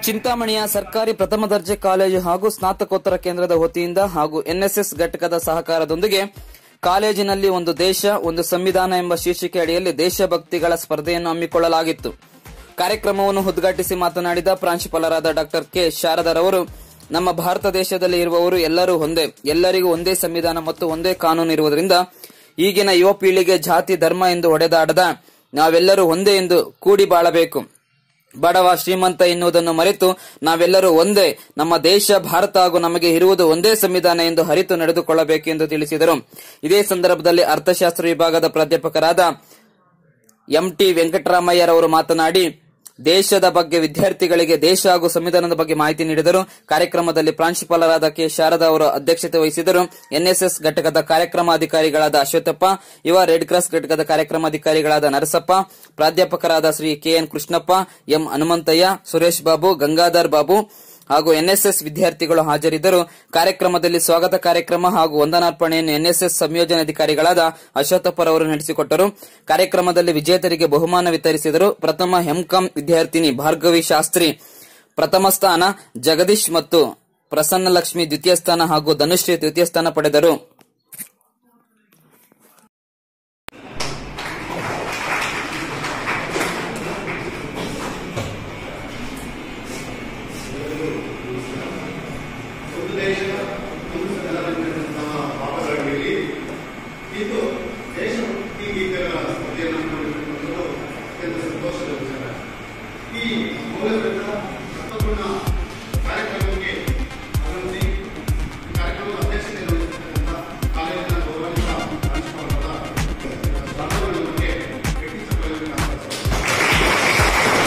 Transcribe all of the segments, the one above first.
ಚಿಂತಾಮಣಿಯ ಸರ್ಕಾರಿ ಪ್ರಥಮ ದರ್ಜೆ ಕಾಲೇಜು ಹಾಗೂ ಸ್ನಾತಕೋತ್ತರ ಕೇಂದ್ರದ ವತಿಯಿಂದ ಹಾಗೂ ಎನ್ಎಸ್ಎಸ್ ಘಟಕದ ಸಹಕಾರದೊಂದಿಗೆ ಕಾಲೇಜಿನಲ್ಲಿ ಒಂದು ದೇಶ ಒಂದು ಸಂವಿಧಾನ ಎಂಬ ಶೀರ್ಷಿಕೆ ಅಡಿಯಲ್ಲಿ ದೇಶಭಕ್ತಿಗಳ ಸ್ಪರ್ಧೆಯನ್ನು ಹಮ್ಮಿಕೊಳ್ಳಲಾಗಿತ್ತು ಕಾರ್ಯಕ್ರಮವನ್ನು ಉದ್ಘಾಟಿಸಿ ಮಾತನಾಡಿದ ಪ್ರಾಂಶುಪಾಲರಾದ ಡಾಕ್ಟರ್ ಕೆ ಶಾರದರವರು ನಮ್ಮ ಭಾರತ ದೇಶದಲ್ಲಿ ಇರುವವರು ಎಲ್ಲರೂ ಒಂದೇ ಎಲ್ಲರಿಗೂ ಒಂದೇ ಸಂವಿಧಾನ ಮತ್ತು ಒಂದೇ ಕಾನೂನು ಇರುವುದರಿಂದ ಈಗಿನ ಯುವ ಪೀಳಿಗೆ ಜಾತಿ ಧರ್ಮ ಎಂದು ಹೊಡೆದಾಡದ ನಾವೆಲ್ಲರೂ ಒಂದೇ ಎಂದು ಕೂಡಿ ಬಾಳಬೇಕು ಬಡವ ಶ್ರೀಮಂತ ಎನ್ನುವುದನ್ನು ಮರೆತು ನಾವೆಲ್ಲರೂ ಒಂದೇ ನಮ್ಮ ದೇಶ ಭಾರತ ಹಾಗೂ ನಮಗೆ ಇರುವುದು ಒಂದೇ ಸಂವಿಧಾನ ಎಂದು ಅರಿತು ನಡೆದುಕೊಳ್ಳಬೇಕು ಎಂದು ತಿಳಿಸಿದರು ಇದೇ ಸಂದರ್ಭದಲ್ಲಿ ಅರ್ಥಶಾಸ್ತ್ರ ವಿಭಾಗದ ಪ್ರಾಧ್ಯಾಪಕರಾದ ಎಂಟಿ ವೆಂಕಟರಾಮಯ್ಯರವರು ಮಾತನಾಡಿ ದೇಶದ ಬಗ್ಗೆ ವಿದ್ಯಾರ್ಥಿಗಳಿಗೆ ದೇಶ ಹಾಗೂ ಸಂವಿಧಾನದ ಬಗ್ಗೆ ಮಾಹಿತಿ ನೀಡಿದರು ಕಾರ್ಯಕ್ರಮದಲ್ಲಿ ಪ್ರಾಂಶುಪಾಲರಾದ ಕೆ ಶಾರದಾ ಅವರು ಅಧ್ಯಕ್ಷತೆ ವಹಿಸಿದರು ಎನ್ಎಸ್ಎಸ್ ಘಟಕದ ಕಾರ್ಯಕ್ರಮಾಧಿಕಾರಿಗಳಾದ ಅಶ್ವಥಪ್ಪ ಯುವ ರೆಡ್ ಕ್ರಾಸ್ ಘಟಕದ ಕಾರ್ಯಕ್ರಮಾಧಿಕಾರಿಗಳಾದ ನರಸಪ್ಪ ಪ್ರಾಧ್ಯಾಪಕರಾದ ಶ್ರೀ ಕೆಎನ್ ಕೃಷ್ಣಪ್ಪ ಎಂ ಹನುಮಂತಯ್ಯ ಸುರೇಶ್ ಬಾಬು ಗಂಗಾಧರ್ ಬಾಬು ಹಾಗೂ ಎನ್ಎಸ್ಎಸ್ ವಿದ್ಯಾರ್ಥಿಗಳು ಹಾಜರಿದ್ದರು ಕಾರ್ಯಕ್ರಮದಲ್ಲಿ ಸ್ವಾಗತ ಕಾರ್ಯಕ್ರಮ ಹಾಗೂ ವಂದನಾರ್ಪಣೆಯನ್ನು ಎನ್ಎಸ್ಎಸ್ ಸಂಯೋಜನಾಧಿಕಾರಿಗಳಾದ ಅಶ್ವಥಪ್ಪರವರು ನಡೆಸಿಕೊಟ್ಟರು ಕಾರ್ಯಕ್ರಮದಲ್ಲಿ ವಿಜೇತರಿಗೆ ಬಹುಮಾನ ವಿತರಿಸಿದರು ಪ್ರಥಮ ಎಂಕಾಂ ವಿದ್ಯಾರ್ಥಿನಿ ಭಾರ್ಗವಿ ಶಾಸ್ತ್ರಿ ಪ್ರಥಮ ಸ್ಥಾನ ಜಗದೀಶ್ ಮತ್ತು ಪ್ರಸನ್ನ ಲಕ್ಷ್ಮಿ ದ್ವಿತೀಯ ಸ್ಥಾನ ಹಾಗೂ ಧನುಶ್ರೀ ತೃತೀಯ ಸ್ಥಾನ ಪಡೆದರು ಇದು ದೇಶಭಕ್ತಿ ಗೀತೆಗಳ ಸ್ಪರ್ಧೆಯನ್ನು ಹಮ್ಮಿಕೊಂಡಿರುವುದು ಅತ್ಯಂತ ಸಂತೋಷದ ವಿಚಾರ ಈ ಮೌಲ್ಯಯುತ ಅರ್ಥಪೂರ್ಣ ಕಾರ್ಯಕ್ರಮಕ್ಕೆ ಆಗಮಿಸಿ ಈ ಕಾರ್ಯಕ್ರಮದ ಅಧ್ಯಕ್ಷತೆ ವಹಿಸಿರ್ತಕ್ಕಂಥ ಕಾಲೇಜಿನ ಗೌರವಿತ ಪ್ರಾಂಶುಪಾಲರಾದ ಶಾಂತವಳ್ಳಿ ಅವರಿಗೆ ಗಟ್ಟಿ ಚಪ್ಪಾಳೆಯನ್ನು ಆಹ್ವಾನಿಸುತ್ತೇನೆ.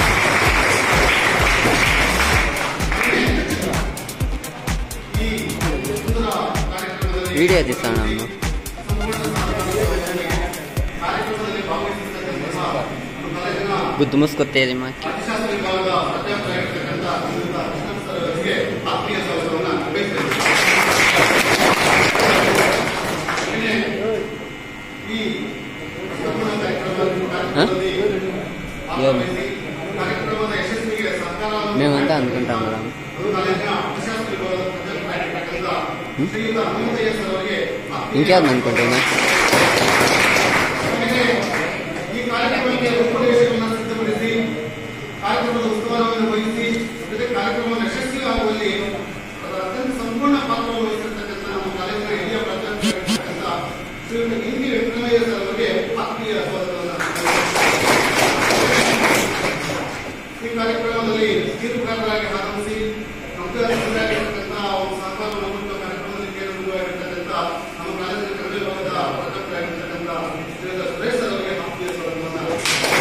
ಈ ಸುಂದರ ಕಾರ್ಯಕ್ರಮದಲ್ಲಿ ವಿಡಿಯೋ ದಿವಸ ನಮ್ಮ ಬುದ್ಧ ಮುಸ್ಕೊತ್ತೇರಿ ಮಾ ಅರ್ಥಶಾಸ್ತ್ರ ವಿಭಾಗದ ಪ್ರಾಧ್ಯಾಪಕರಾಗಿರ್ತಕ್ಕಂಥ ಶ್ರೀಯುತ ಕೃಷ್ಣನ್ ಸರ್ ಅವರಿಗೆ ಆತ್ಮೀಯ ಸ್ವಾಗತವನ್ನು ಬಯಸುತ್ತೇನೆ ಹಾಗೆಯೇ ಈ ಸಂಪೂರ್ಣ ಕಾರ್ಯಕ್ರಮ ಕಾರ್ಯಕ್ರಮದಲ್ಲಿ ಭಾಗವಹಿಸಿ ಕಾರ್ಯಕ್ರಮದ ಯಶಸ್ವಿಗೆ ಸಹಕಾರವನ್ನು మేమంతా అనుకుంటాం మేడం ಅದು ಕಾಲೇಜಿನ ಅರ್ಥಶಾಸ್ತ್ರ ವಿಭಾಗದ ಪ್ರಾಧ್ಯಾಪಕರಾಗಿರ್ತಕ್ಕಂಥ ಶ್ರೀಯುತ ಹನುಮಂತಯ್ಯ ಸರ್ ಅವರಿಗೆ ಆತ್ಮೀಯ ఇంకేం అనుకుంటున్నా ಹಾಗೆಯೇ ಈ ಕಾರ್ಯಕ್ರಮಕ್ಕೆ ರೂಪುರೇಷೆಗಳನ್ನು ಸಿದ್ಧಪಡಿಸಿ ಕಾರ್ಯಕ್ರಮದ ಉಸ್ತುವಾರವನ್ನು ವಹಿಸಿ ಜೊತೆ ಕಾರ್ಯಕ್ರಮವನ್ನು ಯಶಸ್ವಿಯಾಗುವಲ್ಲಿ ಅದರ ಅತ್ಯಂತ ಸಂಪೂರ್ಣ ಪಾತ್ರವನ್ನು ವಹಿಸಿರ್ತಕ್ಕಂಥ ನಮ್ಮ ಕಾಲೇಜಿನ ಹಿರಿಯ ಪ್ರಾಧ್ಯಾಪಕರಾಗಿರ್ತಕ್ಕಂಥ ಶ್ರೀಯುತ ಇಂಗಿ ವೆಂಕಟಮಯ್ಯ ಸರ್ ಅವರಿಗೆ ಆತ್ಮೀಯ ಸ್ವಾಗತವನ್ನು ಈ ಕಾರ್ಯಕ್ರಮದಲ್ಲಿ ತೀರ್ಪುಗಾರರಾಗಿ ಆಗಮಿಸಿ ನಮ್ಮದಾಗಿರ್ತಕ್ಕಂಥ ಒಂದು ಸಹಕಾರವನ್ನು ಕೊಟ್ಟು ಕಾರ್ಯಕ್ರಮದಲ್ಲಿ ಕೇಂದ್ರವಾಗಿರ್ತಕ್ಕಂಥ ನಮ್ಮ ಕಾಲೇಜಿನ ಕನ್ನಡ ವಿಭಾಗದ ಪ್ರಾಧ್ಯಾಪಕರಾಗಿರ್ತಕ್ಕಂಥ ಶ್ರೀಯುತ ಸುರೇಶ್ ಸರ್ ಅವರಿಗೆ ಆತ್ಮೀಯ ಸ್ವಾಗತವನ್ನು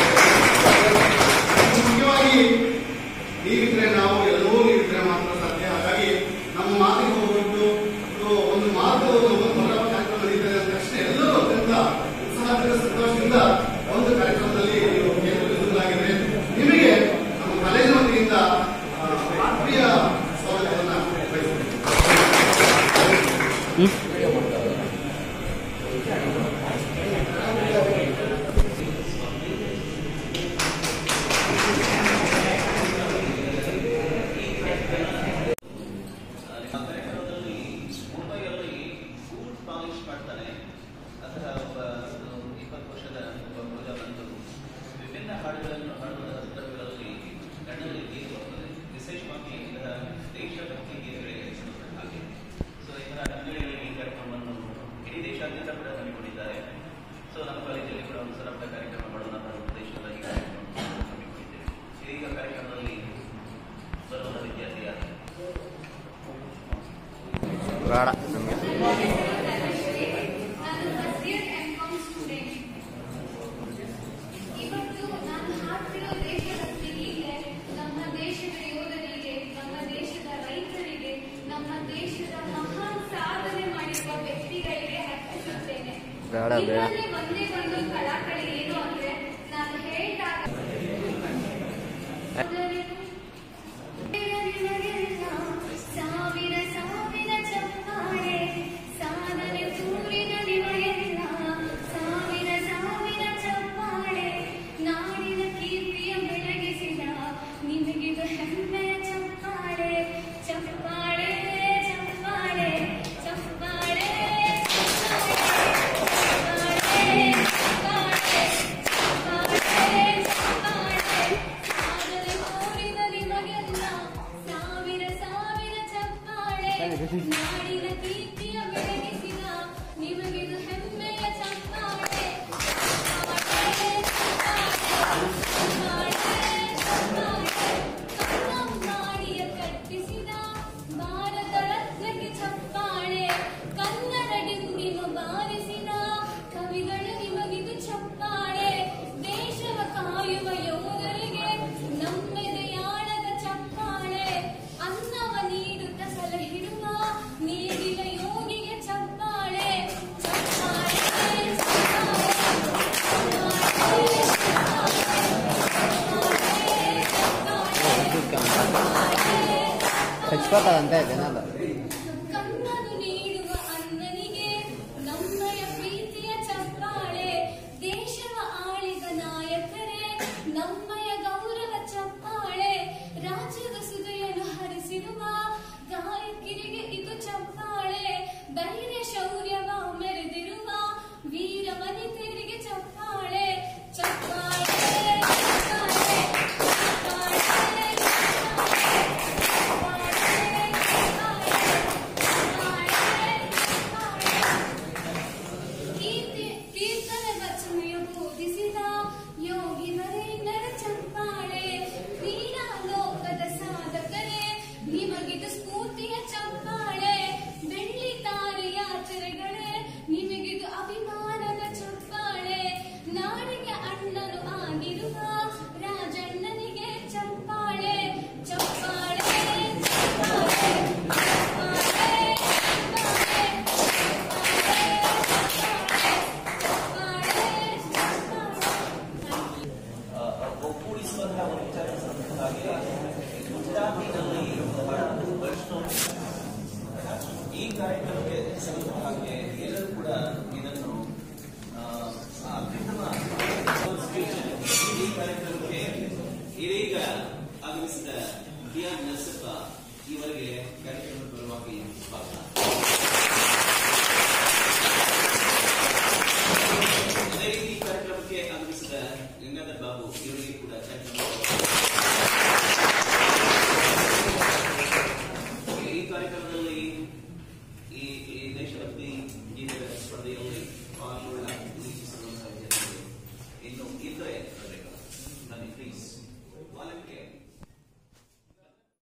ಮುಖ್ಯವಾಗಿ ನೀವಿದ್ರೆ ನಾವು ಎಲ್ಲವೂ ನೀವಿದ್ರೆ ಮಾತ್ರ ಸಾಧ್ಯ ಹಾಗಾಗಿ ನಮ್ಮ ಮಾತಿಗೆ ಹೋಗ್ಬಿಟ್ಟು ಇದು ಒಂದು ಮಾತು ಒಂದು ಮೊದಲ ಕಾರ್ಯಕ್ರಮ ನಡೀತದೆ ಅಂದ ತಕ್ಷಣ ಎಲ್ಲರೂ ಅತ್ಯಂತ ಉತ್ಸಾಹದಿಂದ ಸಂತೋಷದಿಂದ ಒಂದು ಕಾರ್ಯಕ್ರಮದಲ್ಲಿ ನೀವು ಕೇಂದ್ರೀಕರಿಸಲಾಗಿದೆ ನಿಮಗೆ ನಮ್ಮ ಕಾಲೇಜಿನ ವತಿಯಿಂದ ಆ, ಆತ್ಮೀಯ ಸ್ವಾಗತವನ್ನು ಬಯಸುತ್ತೇನೆ ಮುಂಬೈಯಲ್ಲಿ ಫುಡ್ ಪಾಲಿಶ್ ಮಾಡ್ತಾನೆ ಅದರ ಒಬ್ಬ ಇಪ್ಪತ್ತು ವರ್ಷದ ಒಬ್ಬ ಹುಡುಗ ಬಂದು ವಿಭಿನ್ನ ಹಾಡುಗಳನ್ನು ಹಾಡುವ ಸಂದರ್ಭಗಳಲ್ಲಿ ಕಣ್ಣಲ್ಲಿ ನೀರು ಬರ್ತದೆ ವಿಶೇಷವಾಗಿ ಇದರ ದೇಶಭಕ್ತಿ ಗೀತೆಗಳಿಗೆ ಹಾಗೆ ಸೊ ಇದರ ಹಳ್ಳಿಯಲ್ಲಿ ಈ ಕಾರ್ಯಕ್ರಮವನ್ನು ಇಡೀ ದೇಶಾದ್ಯಂತ ಕೂಡ ಹಮ್ಮಿಕೊಂಡಿದ್ದಾರೆ ಸೊ ನಮ್ಮ ಕಾಲೇಜಲ್ಲಿ ಕೂಡ ಒಂದು ಸರಳ ಕಾರ್ಯಕ್ರಮ ಮಾಡೋಣ ಅನ್ನೋ ಉದ್ದೇಶದ ಈ ಕಾರ್ಯಕ್ರಮವನ್ನು ಹಮ್ಮಿಕೊಂಡಿದ್ದೇವೆ ಈಗ ಕಾರ್ಯಕ್ರಮದಲ್ಲಿ ಬರುವ ವಿದ್ಯಾರ್ಥಿ ಯಾರು ಬೇಡ ನಮಗೆ ಇವತ್ತು ನಾನು ಹಾಡ್ತಿರೋ ದೇಶಭಕ್ತಿಗೆ ನಮ್ಮ ದೇಶದ ಯೋಧರಿಗೆ ನಮ್ಮ ದೇಶದ ರೈತರಿಗೆ ನಮ್ಮ ದೇಶದ ಮಹಾನ್ ಸಾಧನೆ ಮಾಡಿರುವ ವ್ಯಕ್ತಿಗಳಿಗೆ ಅರ್ಪಿಸುತ್ತೇನೆ ಬೇಡ, ಬೇಡ. ಇದರಲ್ಲಿ ಒಂದೇ ಒಂದು ಕಳಕಳಿ ಏನು ಅಂದ್ರೆ ನಾನು ಹೇಳಿದಾಗ ಸಾವಿರ ಸಾವಿರ ಚಪ್ಪಾಳೆ ಸಾಧನೆ ತೂರಿನ ನಿಮಗೆಲ್ಲ ಸಾವಿರ ಸಾವಿರ ಚಪ್ಪಾಳೆ ನಾಡಿನ ಕೀರ್ತಿಯ ಬೆಳಗಿಸಿದ ನಿಮಗಿದು ಹೆಮ್ಮೆಯ ಚಪ್ಪಾಳೆ ಇಸ್ಕೊತಾರಂತೆ ಜನಲ್ಲ